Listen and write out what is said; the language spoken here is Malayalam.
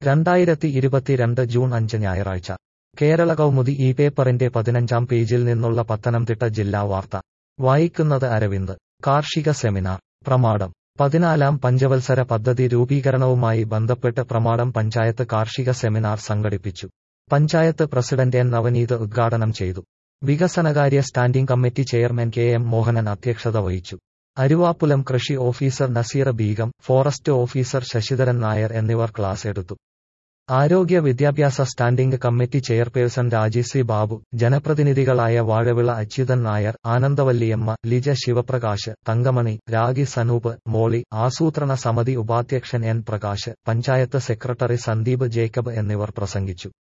രണ്ടായിരത്തി ഇരുപത്തിരണ്ട് ജൂൺ അഞ്ച് ഞായറാഴ്ച കേരള കൗമുദി ഈ പേപ്പറിന്റെ പതിനഞ്ചാം പേജിൽ നിന്നുള്ള പത്തനംതിട്ട ജില്ലാ വാർത്ത വായിക്കുന്നത് അരവിന്ദ് കാർഷിക സെമിനാർ പ്രമാടം പതിനാലാം പഞ്ചവത്സര പദ്ധതി രൂപീകരണവുമായി ബന്ധപ്പെട്ട് പ്രമാടം പഞ്ചായത്ത് കാർഷിക സെമിനാർ സംഘടിപ്പിച്ചു പഞ്ചായത്ത് പ്രസിഡന്റ് എൻ നവനീത് ഉദ്ഘാടനം ചെയ്തു വികസനകാര്യ standing committee chairman K M Mohanan അധ്യക്ഷത വഹിച്ചു അരുവാപ്പുലം കൃഷി officer Naseera Beegum forest officer Sasidharan Nair എന്നിവർ ക്ലാസ് എടുത്തു ആരോഗ്യ വിദ്യാഭ്യാസ standing committee chairperson Raji C Babu ജനപ്രതിനിധികളായ വാഴവിള അച്യുതൻ നായർ ആനന്ദവല്ലിയമ്മ ലിജ ശിവപ്രകാശ് തങ്കമണി രാഗി സനൂപ് മോളി ആസൂത്രണ സമിതി ഉപാധ്യക്ഷൻ N Prakash panchayat secretary Sandeep Jacob എന്നിവർ പ്രസംഗിച്ചു